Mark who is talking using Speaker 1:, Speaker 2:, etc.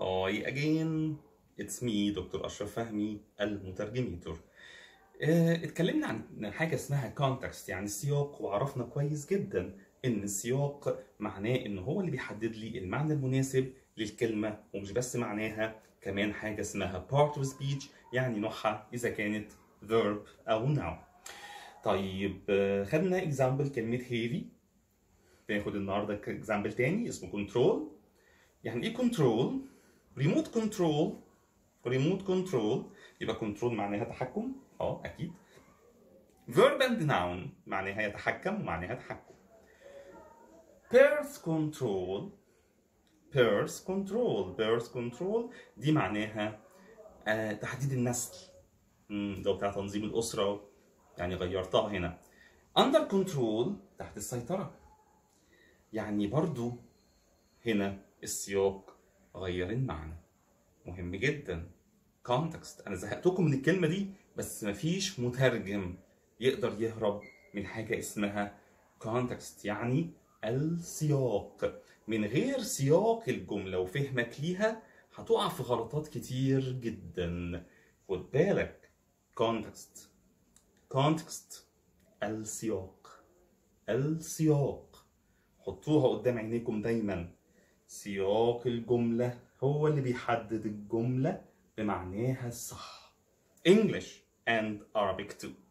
Speaker 1: Hi again it's me دكتور أشرف فهمي المترجميتور آه، اتكلمنا عن حاجة اسمها context يعني السياق وعرفنا كويس جدا إن السياق معناه إن هو اللي بيحدد لي المعنى المناسب للكلمة ومش بس معناها كمان حاجة اسمها part of speech يعني نوعها إذا كانت verb أو noun طيب آه، خدنا example كلمة heavy بناخد النهارده example تاني اسمه control يعني ايه كنترول ريموت كنترول ريموت كنترول يبقى كنترول معناها تحكم اه اكيد verb and noun معناها يتحكم ومعناها تحكم birth control birth control birth control دي معناها آه تحديد النسل مم، لو بتاع تنظيم الأسرة يعني غيرتها هنا under control تحت السيطرة يعني برضو هنا السياق غير المعنى مهم جدا context انا زهقتكم من الكلمه دي بس مفيش مترجم يقدر يهرب من حاجه اسمها context يعني السياق من غير سياق الجمله وفهمك ليها هتقع في غلطات كتير جدا خد بالك context context السياق السياق حطوها قدام عينيكم دايما سياق الجملة هو اللي بيحدد الجملة بمعناها الصح English and Arabic too